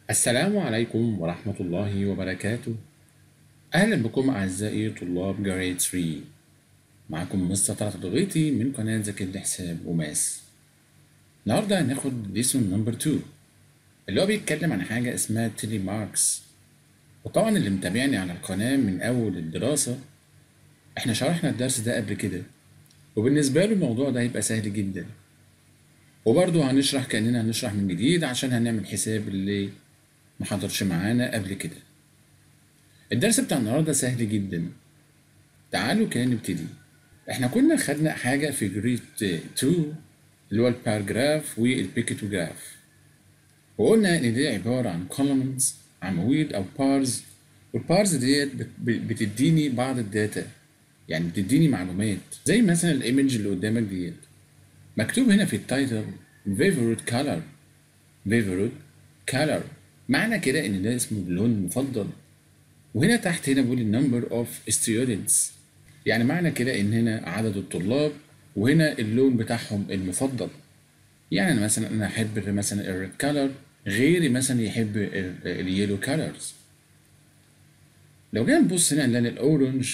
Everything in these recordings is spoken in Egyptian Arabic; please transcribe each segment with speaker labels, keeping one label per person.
Speaker 1: السلام عليكم ورحمة الله وبركاته أهلا بكم أعزائي طلاب جريد 3 معكم مستر طلعت لغيتي من قناة ذاكر الحساب وماس النهاردة هناخد ليسون نمبر 2 اللي هو بيتكلم عن حاجة اسمها تيلي ماركس وطبعا اللي متابعني على القناة من أول الدراسة احنا شرحنا الدرس ده قبل كده وبالنسبة له الموضوع ده هيبقى سهل جدا وبرضه هنشرح كأننا هنشرح من جديد عشان هنعمل حساب اللي ما حضرش معانا قبل كده الدرس بتاع النهارده سهل جدا تعالوا كده نبتدي احنا كنا خدنا حاجة في جريد 2 اللي هو الباراجراف والبيكتوجراف وقلنا ان دي عبارة عن columns عواميد او بارز والبارز ديت بت- بتديني بعض الداتا يعني بتديني معلومات زي مثلا الايمج اللي قدامك ديت مكتوب هنا في التايتل favorite color favorite color معنى كده ان ده اسمه اللون المفضل وهنا تحت هنا بيقول number of students يعني معنى كده ان هنا عدد الطلاب وهنا اللون بتاعهم المفضل يعني أنا مثلا انا احب مثلا الريد كولر غيري مثلا يحب اليلو كولرز لو جينا نبص هنا نلاقي الاورنج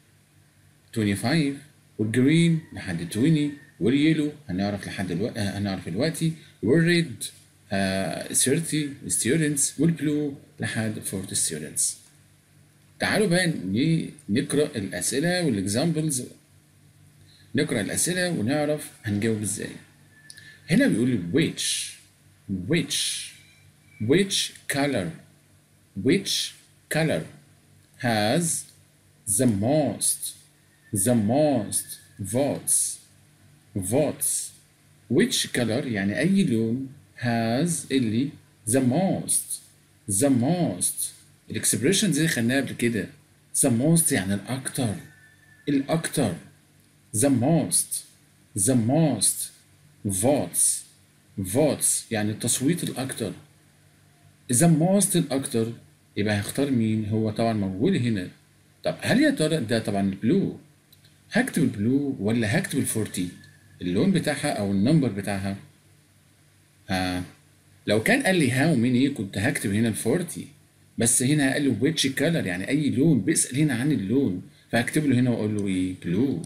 Speaker 1: 25 والجرين لحد 20 واليلو هنعرف لحد دلوقتي هنعرف دلوقتي والريد آه 30 students والبلو لحد 40 students تعالوا بقى ن- نقرا الاسئله والاكزامبلز نقرا الاسئله ونعرف هنجاوب ازاي هنا بيقول which which which color which color has the most the most votes votes which color يعني أي لون has اللي the most the most الاكسبريشن دي خدناها قبل كده the most يعني الأكتر الأكتر the most the most votes votes يعني التصويت الأكتر إذا most الأكتر يبقى هختار مين هو طبعا موجود هنا طب هل يا ترى ده طبعا البلو هكتب البلو ولا هكتب الفورتي اللون بتاعها أو النمبر بتاعها ها لو كان قال لي هاو ميني كنت هكتب هنا الفورتي بس هنا قال له which color يعني أي لون بيسأل هنا عن اللون فهكتب له هنا وأقول له إيه بلو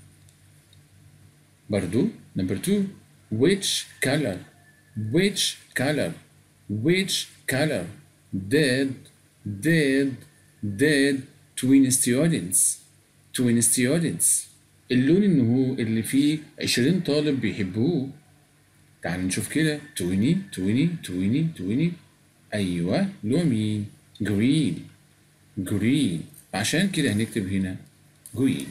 Speaker 1: برضو number two which color which color which color did did did twin students twin students اللون اللي هو اللي فيه 20 طالب بيحبوه تعال نشوف كده 20 20 20 20 ايوه لون مين green green عشان كده هنكتب هنا green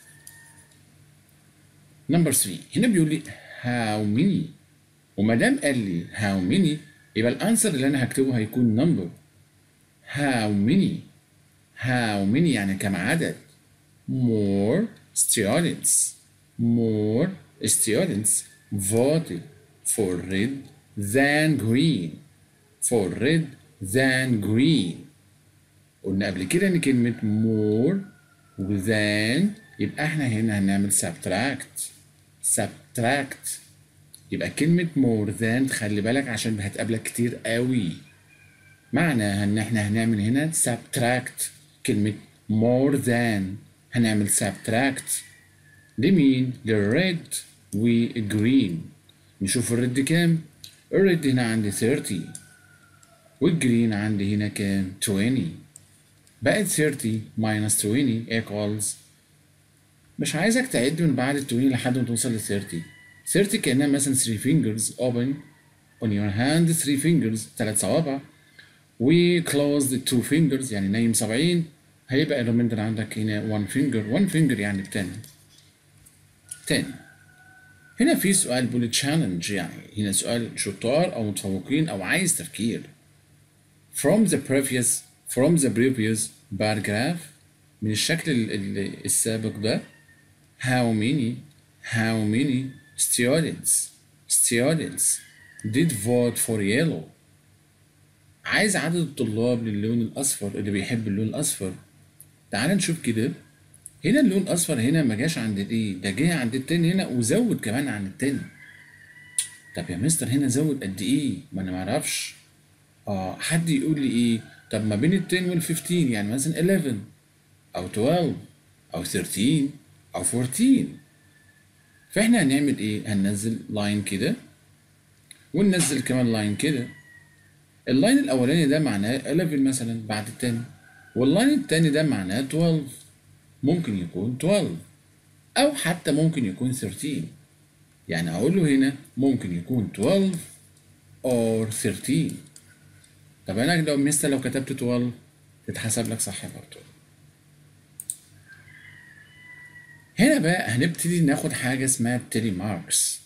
Speaker 1: نمبر 3 هنا بيقول لي how many وما دام قال لي how many يبقى الانسر اللي انا هكتبه هيكون number how many how many يعني كم عدد more students more students voted for red than green for red than green قلنا قبل كده ان كلمة more than يبقى احنا هنا هنعمل subtract subtract يبقى كلمة more than تخلي بالك عشان هتقابلك كتير قوي معناها ان احنا هنعمل هنا subtract كلمة more than هنعمل subtract لمين؟ للريد والجرين نشوف الريد كام؟ الريد هنا عندي 30 والجرين عندي هنا كام؟ 20 بقت 30 minus 20 equals مش عايزك تعد من بعد ال 20 لحد ما توصل ل 30 30 كأنها مثلا 3 fingers open on your hand 3 fingers ثلاث صوابع و close the two fingers يعني نايم 70 هيبقى الريميندر عندك هنا one finger one finger يعني ب 10 10 هنا في سؤال بيقول تشالنج يعني هنا سؤال شطار او متفوقين او عايز تفكير from the previous from the previous paragraph من الشكل ال- ال- السابق ده how many how many students students did vote for yellow عايز عدد الطلاب للون الأصفر اللي بيحب اللون الأصفر تعال نشوف كده هنا اللون الأصفر هنا ما جاش عند الإيه ده جه عند التن هنا وزود كمان عن التن طب يا مستر هنا زود قد إيه ما أنا معرفش اه حد يقول لي ايه طب ما بين ال 10 وال 15 يعني مثلا 11 او 12 او 13 او 14 فاحنا هنعمل ايه هننزل لاين كده وننزل كمان لاين كده اللاين الاولاني ده معناه 11 مثلا بعد التاني واللاين التاني ده معناه 12 ممكن يكون 12 او حتى ممكن يكون 13 يعني اقول له هنا ممكن يكون 12 or 13 طب انا لو مثلا لو كتبت 12 تتحسب لك صح برضه هنا بقى هنبتدي ناخد حاجه اسمها تيلي ماركس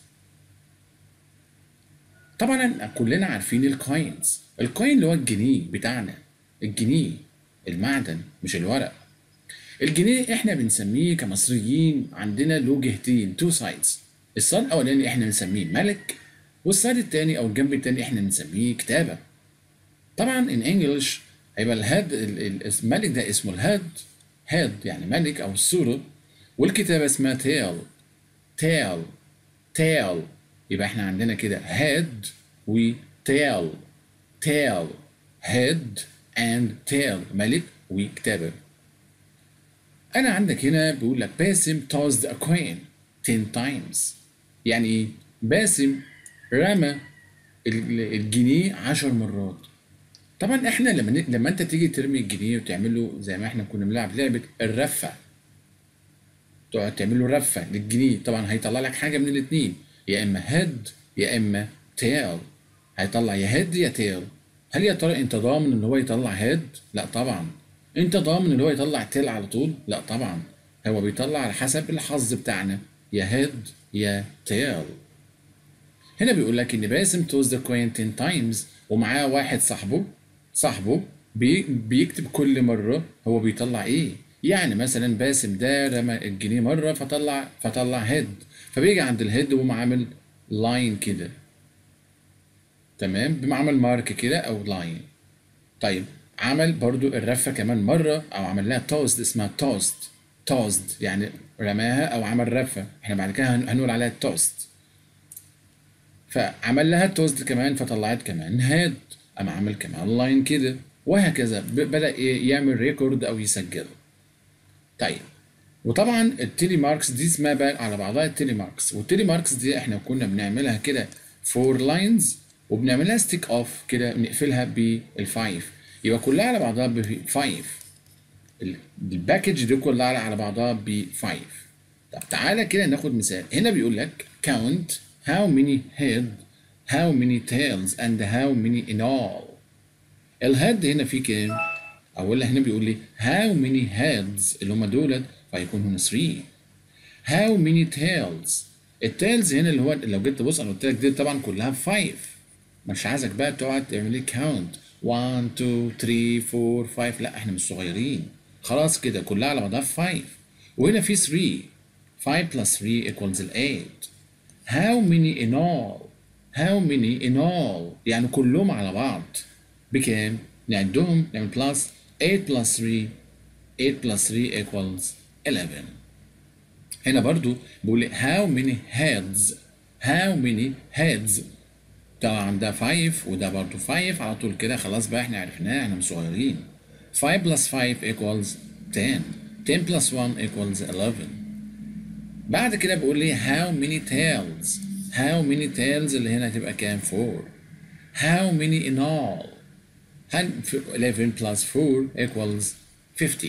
Speaker 1: طبعا كلنا عارفين الكوينز الكوين اللي هو الجنيه بتاعنا الجنيه المعدن مش الورق الجنيه احنا بنسميه كمصريين عندنا له جهتين تو سايدز السايد الاولاني احنا بنسميه ملك والسايد التاني او الجنب التاني احنا بنسميه كتابه طبعا ان انجلش هيبقى الهاد الملك ده اسمه الهاد هاد يعني ملك او الصوره والكتابه اسمها تيل تيل تيل يبقى احنا عندنا كده هاد وتيل تيل هيد اند تيل ملك وكتابه انا عندك هنا بيقول لك باسم tossed a coin 10 times يعني ايه باسم رمى الجنيه 10 مرات طبعا احنا لما ن... لما انت تيجي ترمي الجنيه وتعمله زي ما احنا كنا بنلعب لعبه الرفه تقعد تعمل له رفه للجنيه طبعا هيطلع لك حاجه من الاثنين يا اما هيد يا اما تيل هيطلع يا هيد يا تيل هل يا ترى انت ضامن ان هو يطلع هيد لا طبعا انت ضامن ان هو يطلع تيل على طول لا طبعا هو بيطلع على حسب الحظ بتاعنا يا هيد يا تيل هنا بيقول لك ان باسم توز ذا كوين 10 تايمز ومعاه واحد صاحبه صاحبه بي بيكتب كل مره هو بيطلع ايه يعني مثلا باسم ده رمى الجنيه مره فطلع فطلع هيد فبيجي عند الهيد وقوم عامل لاين كده تمام بيقوم عامل مارك كده او لاين طيب عمل برضو الرفه كمان مره او عمل لها توست اسمها توست توست يعني رماها او عمل رفه احنا بعد كده هنقول عليها توست فعمل لها توست كمان فطلعت كمان هيد قام عمل كمان لاين كده وهكذا بدا يعمل ريكورد او يسجله طيب وطبعا التيلي ماركس دي اسمها بقى على بعضها التيلي ماركس والتيلي ماركس دي احنا كنا بنعملها كده فور لاينز وبنعملها ستيك اوف كده بنقفلها بالفايف يبقى كلها على بعضها بفايف الباكج دي كلها على بعضها بفايف طب تعالى كده ناخد مثال هنا بيقول لك count how many head how many tails and how many in all الهيد هنا في كام اولا هنا بيقول لي how many heads اللي هم دولت فهيكون هنا 3 how many tails التيلز هنا اللي هو لو جيت تبص انا قلت لك دي طبعا كلها 5 مش عايزك بقى تقعد تعمل لي كاونت 1 2 3 4 5 لا احنا مش صغيرين خلاص كده كلها على بعضها 5 وهنا في 3 5 plus 3 equals 8 how many in all how many in all يعني كلهم على بعض بكام؟ نعدهم نعمل plus 8 plus 3 8 plus 3 equals 11 هنا برضو بيقول لي how many heads how many heads طبعا ده 5 وده برضو 5 على طول كده خلاص بقى احنا عرفناه احنا مش صغيرين 5 plus 5 equals 10 10 plus 1 equals 11 بعد كده بيقول لي how many tails how many tails اللي هنا هتبقى كام 4 how many in all 11 plus 4 equals 50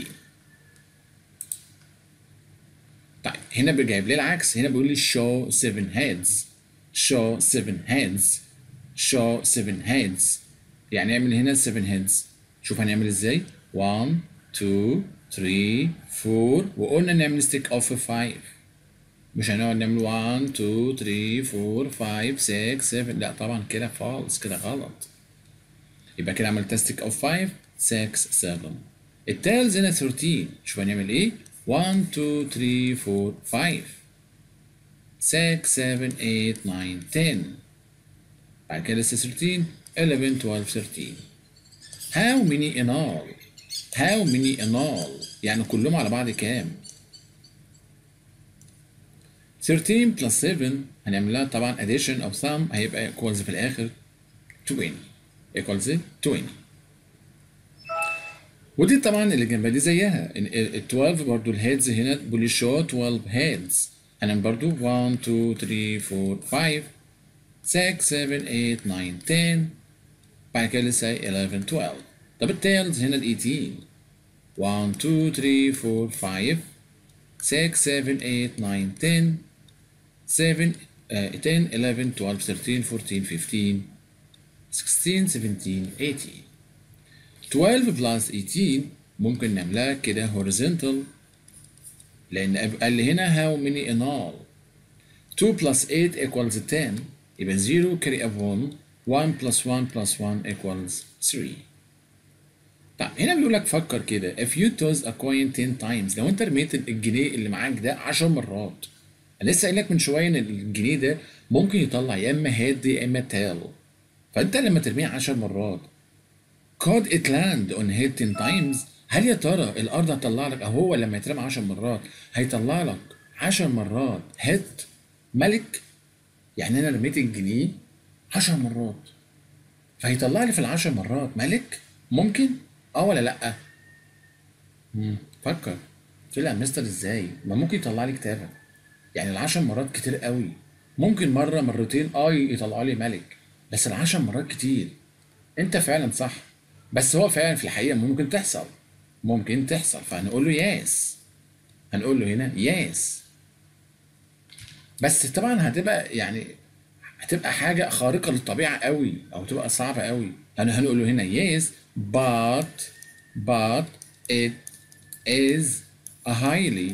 Speaker 1: طيب هنا جايب لي العكس هنا بيقول لي show 7 heads show 7 heads show 7 heads يعني اعمل هنا 7 heads شوف هنعمل ازاي 1 2 3 4 وقلنا نعمل ستيك اوف 5 مش هنقعد نعمل 1 2 3 4 5 6 7 لا طبعا كده فالس كده غلط يبقى كده عملت ستيك اوف 5 6 7 التايلز هنا 13 شوف هنعمل ايه 1 2 3 4 5 6 7 8 9 10 بعد كده لسه 13 11 12 13 how many in all how many in all يعني كلهم على بعض كام 13 plus 7 هنعمل لها طبعا addition of sum هيبقى equals في الاخر 20 equals 20 ودي طبعا اللي جنبها دي زيها ال 12 برضو الهيدز هنا بيقول لي show 12 heads انا برضو 1 2 3 4 5 6 7 8 9 10 بعد كده لسه 11 12 طب التيلز هنا ال 18 1 2 3 4 5 6 7 8 9 10 7 uh, 10 11 12 13 14 15 16 17 18 12 plus 18 ممكن نعملها كده horizontal لأن قال لي هنا how many in all 2 plus 8 equals 10 يبقى 0 carry up 1 1 plus 1 plus 1 equals 3 طيب هنا بيقول لك فكر كده if you toss a coin 10 times لو انت رميت الجنيه اللي معاك ده 10 مرات انا لسه قايل لك من شويه ان الجنيه ده ممكن يطلع يا اما هيد يا اما تيل فانت لما ترميه 10 مرات could it land on head 10 times هل يا ترى الارض هتطلع لك او هو لما يترمى 10 مرات هيطلع لك 10 مرات هيد ملك يعني انا رميت الجنيه 10 مرات فهيطلع لي في العشر مرات ملك ممكن اه ولا لا مم. فكر طلع مستر ازاي ما ممكن يطلع لي كتابه يعني العشر مرات كتير قوي ممكن مره مرتين اه يطلعوا لي ملك بس العشر مرات كتير انت فعلا صح بس هو فعلا في الحقيقه ممكن تحصل ممكن تحصل فهنقول له ياس هنقول له هنا ياس بس طبعا هتبقى يعني هتبقى حاجه خارقه للطبيعه قوي او تبقى صعبه قوي انا هنقول له هنا yes but but it is a highly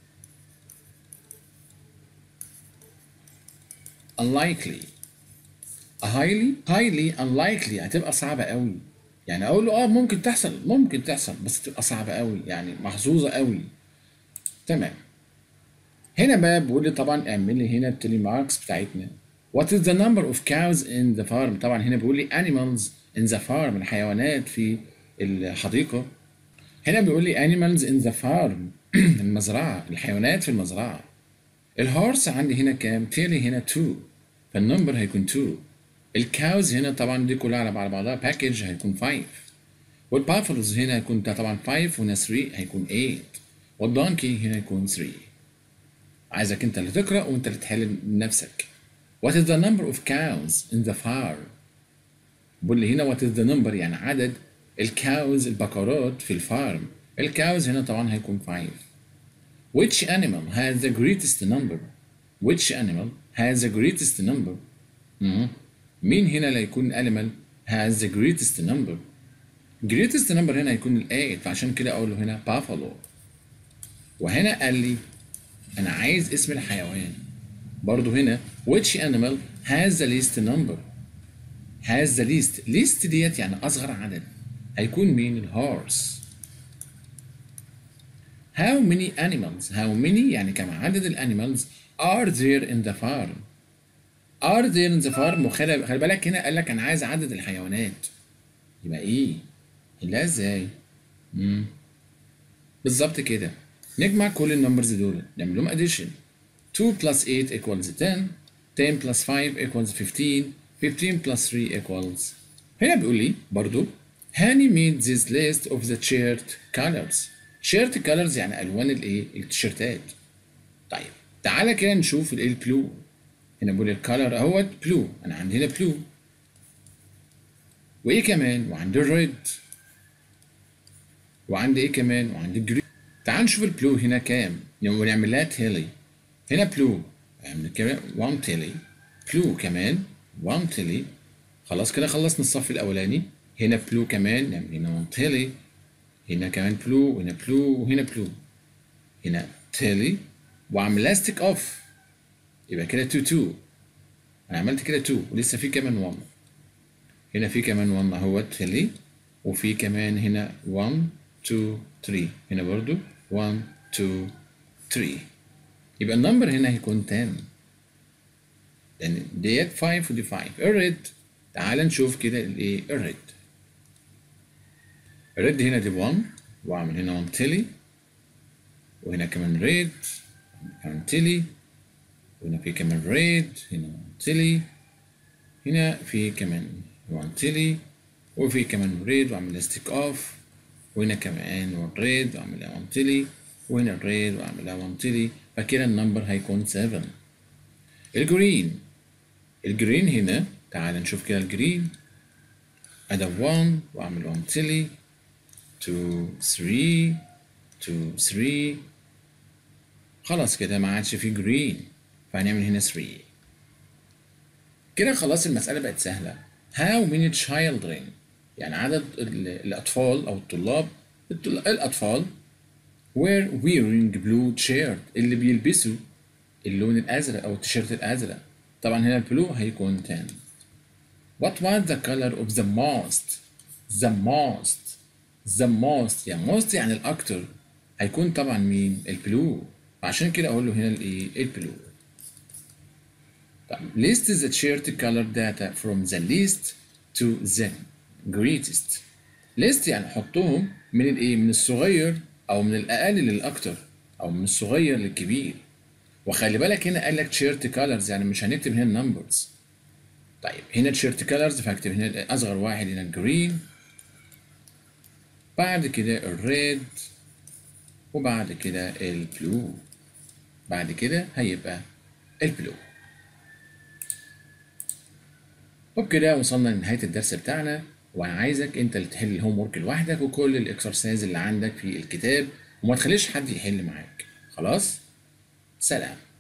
Speaker 1: unlikely a highly highly unlikely هتبقى صعبة قوي يعني اقول له اه ممكن تحصل ممكن تحصل بس تبقى صعبة قوي يعني محظوظة قوي تمام هنا بقى بيقول لي طبعا اعمل لي هنا التلي ماركس بتاعتنا What is the number of cows in the farm طبعا هنا بيقول لي animals in the farm الحيوانات في الحديقة هنا بيقول لي animals in the farm المزرعة الحيوانات في المزرعة الهورس عندي هنا كام؟ تيلي هنا 2 فالنمبر هيكون 2 الكاوز هنا طبعا دي كلها على بعضها باكج هيكون 5 والبافلوز هنا هيكون طبعا 5 وهنا 3 هيكون 8 والدونكي هنا هيكون 3 عايزك انت اللي تقرا وانت اللي تحل بنفسك What is the number of cows in the farm؟ بقول لي هنا what is the number يعني عدد الكاوز البقرات في الفارم الكاوز هنا طبعا هيكون 5 Which animal has the greatest number? Which animal has the greatest number? مم. مين هنا اللي هيكون animal has the greatest number? greatest number هنا هيكون ال 8 فعشان كده اقول له هنا buffalo. وهنا قال لي انا عايز اسم الحيوان. برضو هنا which animal has the least number? has the least least ديت يعني اصغر عدد. هيكون مين؟ الهورس. How many animals how many يعني كم عدد الانيمالز are there in the farm are there in the farm وخلي خلي بالك هنا قال لك انا عايز عدد الحيوانات يبقى ايه لا ازاي امم بالظبط كده نجمع كل النمبرز دول نعمل لهم addition 2 plus 8 equals 10 10 plus 5 equals 15 15 plus 3 equals هنا بيقول لي برضو هاني made this list of the shirt colors شيرت كالرز يعني الوان الايه التيشيرتات طيب تعالى كده نشوف الايه البلو هنا بقول الكالر اهوت بلو انا عندي هنا بلو وايه كمان وعندي الريد وعندي ايه كمان وعندي الجرين تعال نشوف البلو هنا كام ونعمل لها تيلي هنا بلو اعمل كمان 1 تيلي بلو كمان 1 تيلي خلاص كده خلصنا الصف الاولاني هنا بلو كمان نعمل هنا 1 تيلي هنا كمان بلو وهنا بلو وهنا بلو هنا تيلي واعمل لاستيك اوف يبقى كده 2 2 انا عملت كده 2 ولسه في كمان 1 هنا في كمان 1 اهو تيلي وفي كمان هنا 1 2 3 هنا برضو 1 2 3 يبقى النمبر هنا هيكون 10 لان ديت 5 ودي 5 الريد تعال نشوف كده الايه الريد الريد هنا دي 1 واعمل هنا 1 تيلي وهنا كمان ريد كمان تيلي وهنا في كمان ريد هنا 1 تيلي هنا في كمان 1 تيلي وفي كمان ريد واعمل ستيك اوف وهنا كمان ريد واعملها وانتلي وهنا الريد واعملها وانتلي فكده النمبر هيكون 7 الجرين الجرين هنا تعال نشوف كده الجرين ادي 1 واعمل وانتلي 2 3 2 3 خلاص كده ما عادش في جرين فهنعمل هنا 3 كده خلاص المسألة بقت سهلة how many children يعني عدد الأطفال أو الطلاب الأطفال were wearing blue shirt اللي بيلبسوا اللون الأزرق أو التيشيرت الأزرق طبعا هنا البلو هيكون 10 What was the color of the most the most the most يعني most يعني الأكتر هيكون طبعا مين البلو عشان كده أقول له هنا الإيه البلو طب list the shirt color data from the least to the greatest list يعني حطهم من الايه من الصغير او من الاقل للاكتر او من الصغير للكبير وخلي بالك هنا قال لك تيشيرت كالرز يعني مش هنكتب هنا النمبرز طيب هنا تيشيرت كالرز فهكتب هنا اصغر واحد هنا الجرين بعد كده الريد وبعد كده البلو بعد كده هيبقى البلو وبكده وصلنا لنهاية الدرس بتاعنا وأنا عايزك أنت اللي تحل الهوم ورك لوحدك وكل الإكسرسايز اللي عندك في الكتاب وما تخليش حد يحل معاك خلاص؟ سلام